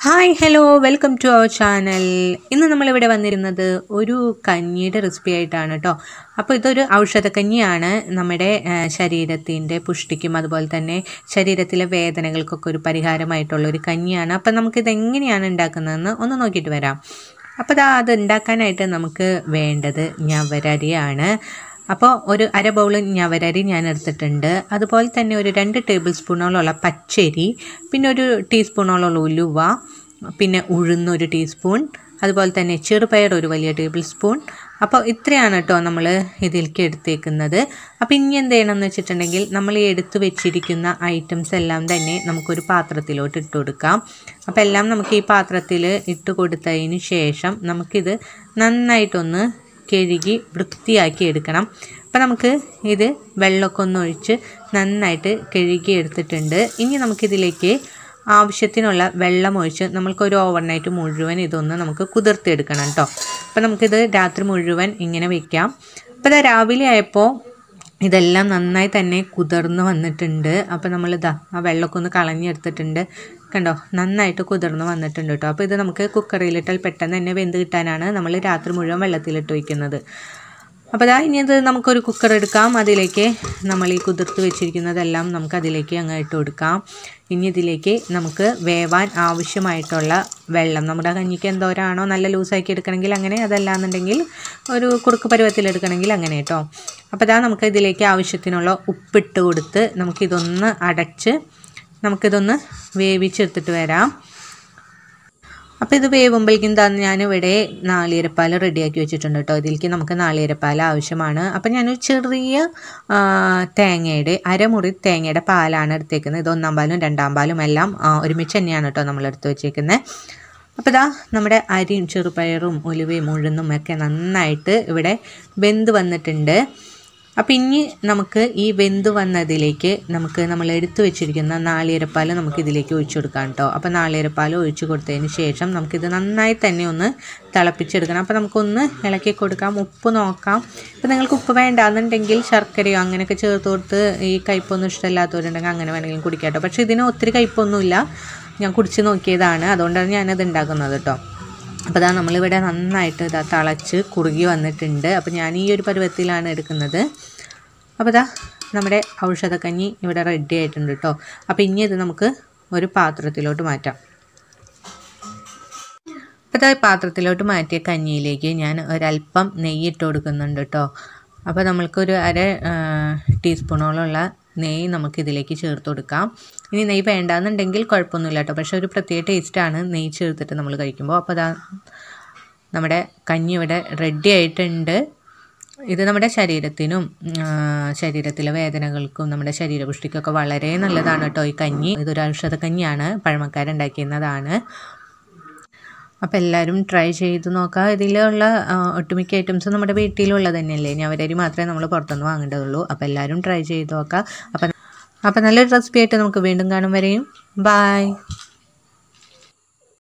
hi hello welcome to our channel ഇന്ന് നമ്മളിവിടെ വന്നിരുന്നത് ഒരു കഞ്ഞിയുടെ റെസിപ്പി ആയിട്ടാണ് കേട്ടോ അപ്പോൾ ഇതൊരു ഔഷധക്കഞ്ഞിയാണ് നമ്മുടെ ശരീരത്തിൻ്റെ പുഷ്ടിക്കും അതുപോലെ തന്നെ ശരീരത്തിലെ വേദനകൾക്കൊക്കെ ഒരു പരിഹാരമായിട്ടുള്ള ഒരു കഞ്ഞിയാണ് അപ്പോൾ നമുക്കിത് എങ്ങനെയാണ് ഉണ്ടാക്കുന്നതെന്ന് ഒന്ന് നോക്കിയിട്ട് വരാം അപ്പോൾ ദാ അത് ഉണ്ടാക്കാനായിട്ട് നമുക്ക് വേണ്ടത് ഞവരരിയാണ് അപ്പോൾ ഒരു അര ബൗൾ ഞവരരി ഞാൻ എടുത്തിട്ടുണ്ട് അതുപോലെ തന്നെ ഒരു രണ്ട് ടേബിൾ സ്പൂണോളമുള്ള പച്ചരി പിന്നെ ഒരു ടീസ്പൂണോളമുള്ള ഉലുവ പിന്നെ ഉഴുന്ന് ഒരു ടീസ്പൂൺ അതുപോലെ തന്നെ ചെറുപയർ ഒരു വലിയ ടേബിൾ സ്പൂൺ അപ്പോൾ ഇത്രയാണ് കേട്ടോ നമ്മൾ ഇതിലേക്ക് എടുത്തേക്കുന്നത് അപ്പോൾ ഇനി എന്ത് ചെയ്യണമെന്ന് വെച്ചിട്ടുണ്ടെങ്കിൽ നമ്മൾ ഈ എടുത്തു വെച്ചിരിക്കുന്ന ഐറ്റംസ് എല്ലാം തന്നെ നമുക്കൊരു പാത്രത്തിലോട്ട് ഇട്ട് കൊടുക്കാം അപ്പോൾ എല്ലാം നമുക്ക് ഈ പാത്രത്തിൽ ഇട്ട് കൊടുത്തതിന് ശേഷം നമുക്കിത് നന്നായിട്ടൊന്ന് കഴുകി വൃത്തിയാക്കി എടുക്കണം അപ്പോൾ നമുക്ക് ഇത് വെള്ളമൊക്കെ ഒന്ന് ഒഴിച്ച് നന്നായിട്ട് കഴുകി എടുത്തിട്ടുണ്ട് ഇനി നമുക്കിതിലേക്ക് ആവശ്യത്തിനുള്ള വെള്ളം ഒഴിച്ച് നമ്മൾക്കൊരു ഓവർനൈറ്റ് മുഴുവൻ ഇതൊന്ന് നമുക്ക് കുതിർത്തിയെടുക്കണം കേട്ടോ അപ്പോൾ നമുക്കിത് രാത്രി മുഴുവൻ ഇങ്ങനെ വെക്കാം അപ്പോൾ ഇതാ രാവിലെ ആയപ്പോൾ ഇതെല്ലാം നന്നായി തന്നെ കുതിർന്ന് വന്നിട്ടുണ്ട് അപ്പോൾ നമ്മളിതാ ആ വെള്ളമൊക്കെ ഒന്ന് കളഞ്ഞെടുത്തിട്ടുണ്ട് കണ്ടോ നന്നായിട്ട് കുതിർന്ന് വന്നിട്ടുണ്ട് കേട്ടോ അപ്പോൾ ഇത് നമുക്ക് കുക്കറിലിട്ടാൽ പെട്ടെന്ന് തന്നെ വെന്ത് കിട്ടാനാണ് നമ്മൾ രാത്രി മുഴുവൻ വെള്ളത്തിലിട്ട് വയ്ക്കുന്നത് അപ്പോൾ അതാ ഇനി അത് നമുക്കൊരു കുക്കർ എടുക്കാം അതിലേക്ക് നമ്മൾ ഈ കുതിർത്ത് വെച്ചിരിക്കുന്നതെല്ലാം നമുക്ക് അതിലേക്ക് അങ്ങ് ഇട്ട് കൊടുക്കാം ഇനി ഇതിലേക്ക് നമുക്ക് വേവാൻ ആവശ്യമായിട്ടുള്ള വെള്ളം നമ്മുടെ കഞ്ഞിക്ക് എന്തോരാണോ നല്ല ലൂസാക്കി എടുക്കണമെങ്കിൽ അങ്ങനെ അതല്ലാന്നുണ്ടെങ്കിൽ ഒരു കുറുക്ക് പരുവത്തിലെടുക്കണമെങ്കിൽ അങ്ങനെ കേട്ടോ അപ്പോൾ അതാ നമുക്ക് ഇതിലേക്ക് ആവശ്യത്തിനുള്ള ഉപ്പിട്ട് കൊടുത്ത് നമുക്കിതൊന്ന് അടച്ച് നമുക്കിതൊന്ന് വേവിച്ചെടുത്തിട്ട് വരാം അപ്പോൾ ഇത് വേവുമ്പോഴേക്കും തന്നെ ഞാനിവിടെ നാളികേരപ്പാൽ റെഡിയാക്കി വെച്ചിട്ടുണ്ട് കേട്ടോ ഇതിലേക്ക് നമുക്ക് നാളികേരപ്പാൽ ആവശ്യമാണ് അപ്പോൾ ഞാനൊരു ചെറിയ തേങ്ങയുടെ അരമുറി തേങ്ങയുടെ പാലാണ് എടുത്തേക്കുന്നത് ഇത് ഒന്നാം പാലും രണ്ടാം പാലും എല്ലാം ഒരുമിച്ച് തന്നെയാണ് കേട്ടോ നമ്മൾ എടുത്ത് വെച്ചേക്കുന്നത് അപ്പോൾ ഇതാ നമ്മുടെ അരിയും ചെറുപയറും ഉലുവയും ഉഴുന്നും ഒക്കെ നന്നായിട്ട് ഇവിടെ വെന്ത് വന്നിട്ടുണ്ട് അപ്പോൾ ഇനി നമുക്ക് ഈ വെന്ത് വന്നതിലേക്ക് നമുക്ക് നമ്മൾ എടുത്തു വെച്ചിരിക്കുന്ന നാളികേരപ്പാൽ നമുക്ക് ഇതിലേക്ക് ഒഴിച്ചു കൊടുക്കാം കേട്ടോ അപ്പോൾ നാളികേരപ്പാൽ ഒഴിച്ചു കൊടുത്തതിന് ശേഷം നമുക്കിത് നന്നായി തന്നെ ഒന്ന് തിളപ്പിച്ചെടുക്കണം അപ്പോൾ നമുക്കൊന്ന് ഇളക്കി കൊടുക്കാം ഉപ്പ് നോക്കാം ഇപ്പോൾ നിങ്ങൾക്ക് ഉപ്പ് വേണ്ടാന്നുണ്ടെങ്കിൽ ശർക്കരയോ അങ്ങനെയൊക്കെ ചേർത്ത് കൊടുത്ത് ഈ കയ്പൊന്നും ഇഷ്ടമില്ലാത്തവരുണ്ടെങ്കിൽ അങ്ങനെ വേണമെങ്കിലും കുടിക്കാം കേട്ടോ പക്ഷേ ഇതിന് ഒത്തിരി കയ്പൊന്നുമില്ല ഞാൻ കുടിച്ച് നോക്കിയതാണ് അതുകൊണ്ടാണ് ഞാനത് ഉണ്ടാക്കുന്നത് കേട്ടോ അപ്പോൾ ഇതാ നമ്മളിവിടെ നന്നായിട്ട് ഇതാ തിളച്ച് കുറുകി വന്നിട്ടുണ്ട് അപ്പോൾ ഞാൻ ഈ ഒരു പരുവത്തിലാണ് എടുക്കുന്നത് അപ്പോൾ ഇതാ നമ്മുടെ ഔഷധക്കഞ്ഞി ഇവിടെ റെഡി ആയിട്ടുണ്ട് കേട്ടോ അപ്പോൾ ഇനി ഇത് നമുക്ക് ഒരു പാത്രത്തിലോട്ട് മാറ്റാം അപ്പോൾ ഇതാ പാത്രത്തിലോട്ട് മാറ്റിയ കഞ്ഞിയിലേക്ക് ഞാൻ ഒരല്പം നെയ്യ് ഇട്ട് കൊടുക്കുന്നുണ്ട് കേട്ടോ അപ്പോൾ നമ്മൾക്കൊരു അര ടീസ്പൂണോളമുള്ള നെയ്യ് നമുക്ക് ഇതിലേക്ക് ചേർത്ത് കൊടുക്കാം ഇനി നെയ്യ് വേണ്ടാന്നുണ്ടെങ്കിൽ കുഴപ്പമൊന്നുമില്ല കേട്ടോ പക്ഷേ ഒരു പ്രത്യേക ടേസ്റ്റാണ് നെയ്യ് ചേർത്തിട്ട് നമ്മൾ കഴിക്കുമ്പോൾ അപ്പോൾ അതാ നമ്മുടെ കഞ്ഞി ഇവിടെ റെഡി ആയിട്ടുണ്ട് ഇത് നമ്മുടെ ശരീരത്തിനും ശരീരത്തിലെ വേദനകൾക്കും നമ്മുടെ ശരീരപുഷ്ടിക്കൊക്കെ വളരെ നല്ലതാണ് കേട്ടോ ഈ കഞ്ഞി ഇതൊരു ഔഷധ കഞ്ഞിയാണ് പഴമക്കാരുണ്ടാക്കിയിരുന്നതാണ് അപ്പോൾ എല്ലാവരും ട്രൈ ചെയ്ത് നോക്കുക ഇതിലുള്ള ഒട്ടുമിക്ക ഐറ്റംസ് നമ്മുടെ വീട്ടിലുള്ളത് തന്നെയല്ലേ ഞവരരി മാത്രമേ നമ്മൾ പുറത്തുനിന്ന് വാങ്ങേണ്ടതുള്ളൂ അപ്പോൾ എല്ലാവരും ട്രൈ ചെയ്ത് നോക്കുക അപ്പം അപ്പോൾ നല്ലൊരു റെസിപ്പി ആയിട്ട് നമുക്ക് വീണ്ടും കാണും വരെയും ബായ്